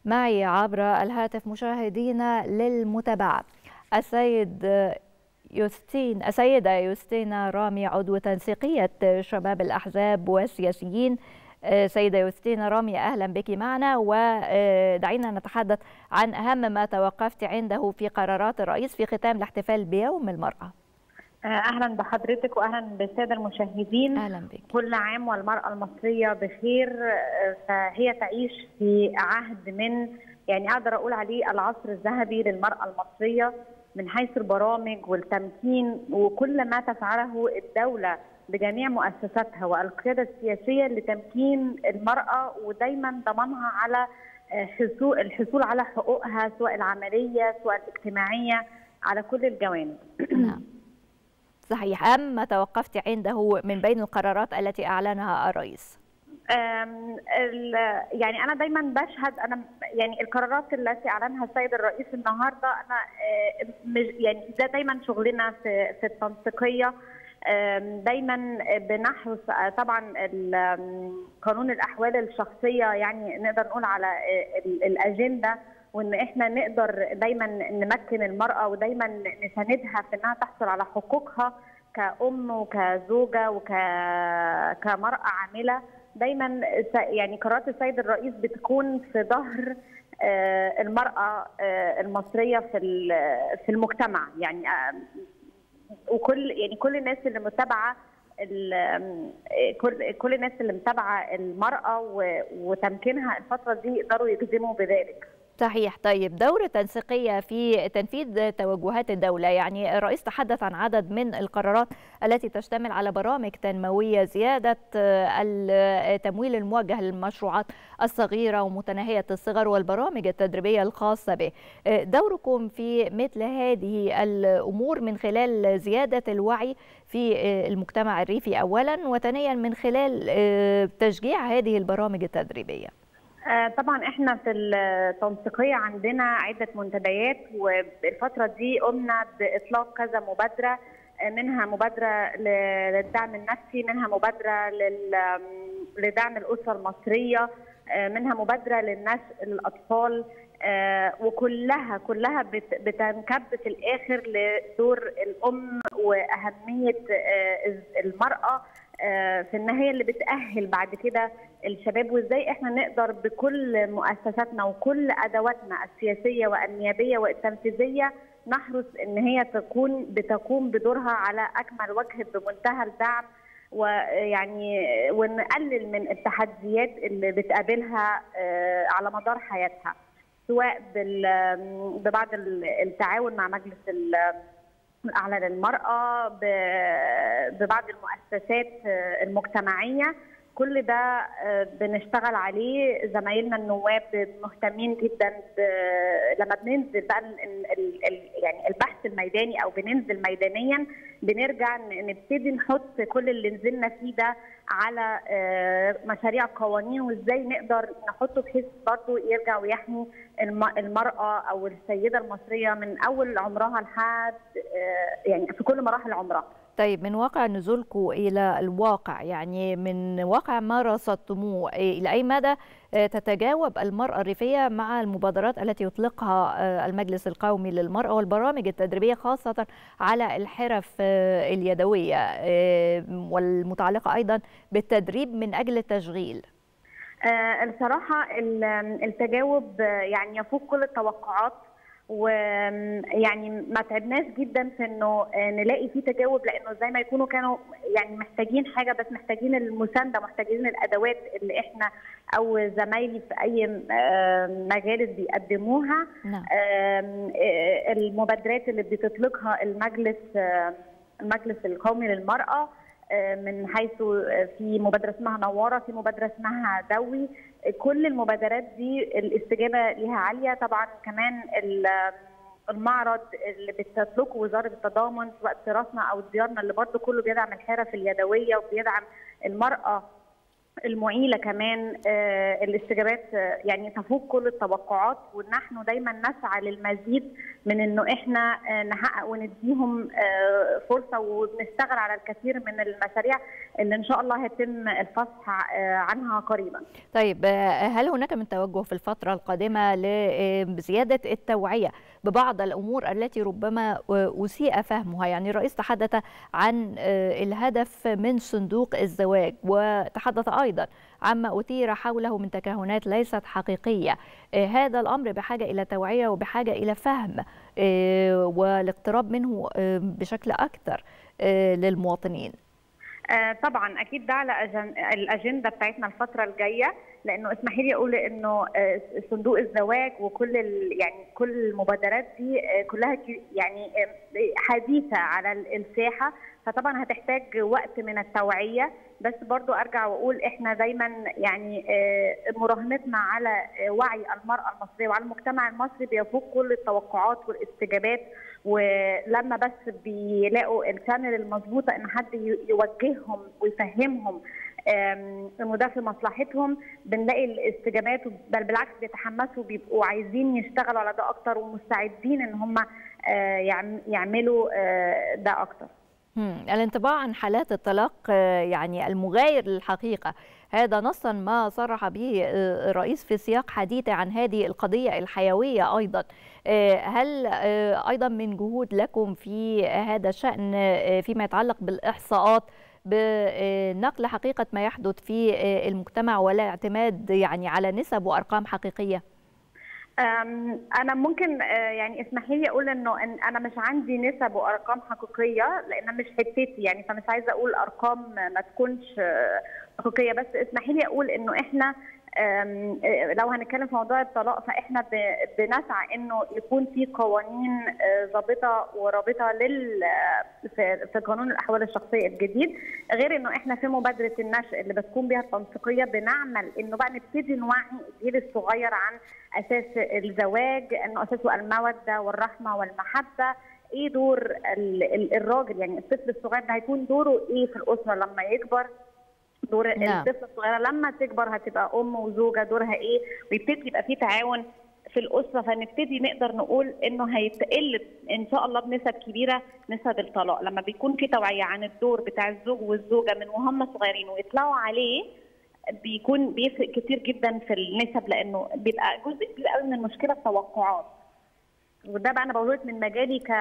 معي عبر الهاتف مشاهدينا للمتابعة السيد يوستين السيدة يوستينا رامي عضو تنسيقية شباب الأحزاب والسياسيين سيدة يوستينا رامي أهلا بك معنا ودعينا نتحدث عن أهم ما توقفت عنده في قرارات الرئيس في ختام الاحتفال بيوم المرأة اهلا بحضرتك واهلا بالساده المشاهدين اهلا بك كل عام والمراه المصريه بخير فهي تعيش في عهد من يعني اقدر اقول عليه العصر الذهبي للمراه المصريه من حيث البرامج والتمكين وكل ما تفعله الدوله بجميع مؤسساتها والقياده السياسيه لتمكين المراه ودايما ضمانها على حصول الحصول على حقوقها سواء العمليه سواء الاجتماعيه على كل الجوانب. نعم. صحيح أم ما توقفت عنده من بين القرارات التي أعلنها الرئيس يعني انا دايما بشهد انا يعني القرارات التي اعلنها السيد الرئيس النهارده انا يعني ده دايما شغلنا في في التنسيقيه دايما بنحرص طبعا قانون الاحوال الشخصيه يعني نقدر نقول على الاجنده وان احنا نقدر دايما نمكن المراه ودايما نساندها في انها تحصل على حقوقها كأم وكزوجه وك كمراه عامله دايما يعني قرارات السيد الرئيس بتكون في ظهر المراه المصريه في في المجتمع يعني وكل يعني كل الناس اللي متابعه كل كل الناس اللي متابعه المراه وتمكينها الفتره دي يقدروا يجزموا بذلك. صحيح طيب دور التنسيقية في تنفيذ توجهات الدولة يعني الرئيس تحدث عن عدد من القرارات التي تشتمل على برامج تنموية زيادة التمويل الموجه للمشروعات الصغيرة ومتناهية الصغر والبرامج التدريبية الخاصة به دوركم في مثل هذه الأمور من خلال زيادة الوعي في المجتمع الريفي أولا وثانيا من خلال تشجيع هذه البرامج التدريبية طبعا احنا في التنسيقيه عندنا عده منتديات والفتره دي قمنا باطلاق كذا مبادره منها مبادره للدعم النفسي منها مبادره لدعم الاسره المصريه منها مبادره للنشء للاطفال وكلها كلها بتنكب في الاخر لدور الام واهميه المراه في النهايه اللي بتاهل بعد كده الشباب وازاي احنا نقدر بكل مؤسساتنا وكل ادواتنا السياسيه والنيابيه والتنفيذيه نحرص ان هي تكون بتقوم بدورها على اكمل وجه بمنتهى الدعم ويعني ونقلل من التحديات اللي بتقابلها على مدار حياتها سواء ببعض التعاون مع مجلس الاعلى للمراه ببعض المؤسسات المجتمعيه كل ده بنشتغل عليه زمايلنا النواب مهتمين جدا لما بننزل بقى يعني البحث الميداني او بننزل ميدانيا بنرجع نبتدي نحط كل اللي نزلنا فيه ده على مشاريع قوانين وازاي نقدر نحطه بحيث برضه يرجع ويحمي المراه او السيده المصريه من اول عمرها لحد يعني في كل مراحل عمرها. طيب من واقع نزولكم الى الواقع يعني من واقع ما رصدتموه الى اي مدى تتجاوب المراه الريفيه مع المبادرات التي يطلقها المجلس القومي للمراه والبرامج التدريبيه خاصه على الحرف اليدويه والمتعلقه ايضا بالتدريب من اجل التشغيل الصراحه التجاوب يعني يفوق كل التوقعات ويعني ما تعبناش جدا في انه نلاقي فيه تجاوب لانه زي ما يكونوا كانوا يعني محتاجين حاجه بس محتاجين المسانده محتاجين الادوات اللي احنا او زمايلي في اي مجالس بيقدموها نعم. المبادرات اللي بتطلقها المجلس المجلس القومي للمراه من حيث في مبادره اسمها نواره في مبادره اسمها دوي كل المبادرات دي الاستجابه ليها عاليه طبعا كمان المعرض اللي بتطلقه وزاره التضامن سواء تراثنا او ديارنا اللي برضه كله بيدعم الحرف اليدويه وبيدعم المراه المعيلة كمان الاستجابات يعني تفوق كل التوقعات ونحن دايما نسعى للمزيد من انه احنا نحقق ونديهم فرصة وبنشتغل على الكثير من المشاريع اللي ان شاء الله هيتم الفصح عنها قريبا. طيب هل هناك من توجه في الفترة القادمة لزيادة التوعية ببعض الامور التي ربما اسيء فهمها يعني الرئيس تحدث عن الهدف من صندوق الزواج وتحدث ايضا عما اثير حوله من تكهنات ليست حقيقيه هذا الامر بحاجه الى توعيه وبحاجه الى فهم والاقتراب منه بشكل اكثر للمواطنين طبعا اكيد ده على الاجنده بتاعتنا الفتره الجايه لانه اسمحي لي اقول انه صندوق الزواج وكل يعني كل المبادرات دي كلها يعني حديثه على الساحه فطبعا هتحتاج وقت من التوعيه بس برضو ارجع واقول احنا دايما يعني مراهنتنا على وعي المراه المصريه وعلى المجتمع المصري بيفوق كل التوقعات والاستجابات ولما بس بيلاقوا الشانل المظبوطه ان حد يوجههم ويفهمهم انه ده في مصلحتهم بنلاقي الاستجابات بل بالعكس بيتحمسوا بيبقوا عايزين يشتغلوا على ده اكتر ومستعدين ان هم يعملوا ده اكتر. الانطباع عن حالات الطلاق يعني المغاير للحقيقه هذا نصا ما صرح به الرئيس في سياق حديثه عن هذه القضيه الحيويه ايضا هل ايضا من جهود لكم في هذا الشان فيما يتعلق بالاحصاءات بنقل حقيقه ما يحدث في المجتمع ولا اعتماد يعني على نسب وارقام حقيقيه انا ممكن يعني اسمحي لي اقول انه انا مش عندي نسب وارقام حقيقيه لان مش حتتي يعني فمش عايزه اقول ارقام ما تكونش حقيقيه بس اسمحي لي اقول انه احنا لو هنتكلم في موضوع الطلاق فاحنا بنسعى انه يكون في قوانين ضابطه ورابطه لل في قانون الاحوال الشخصيه الجديد غير انه احنا في مبادره النشء اللي بتكون بها التنسيقيه بنعمل انه بقى نبتدي نوعي الجيل الصغير عن اساس الزواج انه اساسه الموده والرحمه والمحبه ايه دور الراجل يعني الطفل الصغير ده هيكون دوره ايه في الاسره لما يكبر دور نعم. الطفله الصغيره لما تكبر هتبقى ام وزوجه دورها ايه ويبتدي يبقى في تعاون في الاسره فنبتدي نقدر نقول انه هيتقل ان شاء الله بنسب كبيره نسب الطلاق لما بيكون في توعيه عن الدور بتاع الزوج والزوجه من وهم صغيرين ويطلعوا عليه بيكون بيفرق كتير جدا في النسب لانه بيبقى جزء كبير قوي من المشكله التوقعات وده بقى انا بقول من مجالي ك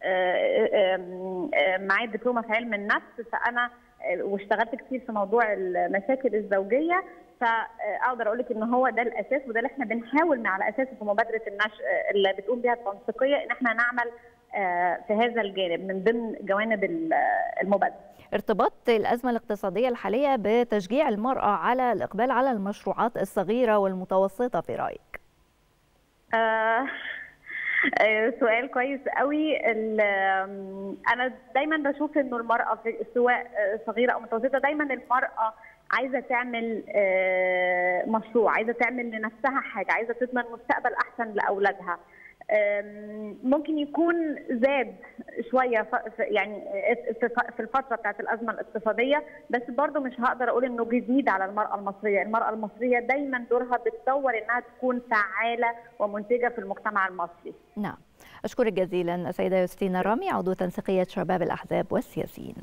معايا دبلومه في علم النفس فانا واشتغلت كتير في موضوع المشاكل الزوجيه فاقدر اقول لك ان هو ده الاساس وده اللي احنا بنحاول على اساسه في مبادره النشء اللي بتقوم بها التنسيقيه ان احنا نعمل في هذا الجانب من ضمن جوانب المبادره. ارتباط الازمه الاقتصاديه الحاليه بتشجيع المراه على الاقبال على المشروعات الصغيره والمتوسطه في رايك؟ آه سؤال كويس قوي انا دايما بشوف انه المراه في سواء صغيره او متوسطه دايما المراه عايزه تعمل مشروع عايزه تعمل لنفسها حاجه عايزه تضمن مستقبل احسن لاولادها ممكن يكون زاد شويه يعني في الفتره بتاعت الازمه الاقتصاديه بس برضه مش هقدر اقول انه جديد على المراه المصريه، المراه المصريه دايما دورها بتدور انها تكون فعاله ومنتجه في المجتمع المصري. نعم. اشكرك جزيلا السيده يوستينا رامي عضو تنسيقيه شباب الاحزاب والسياسيين.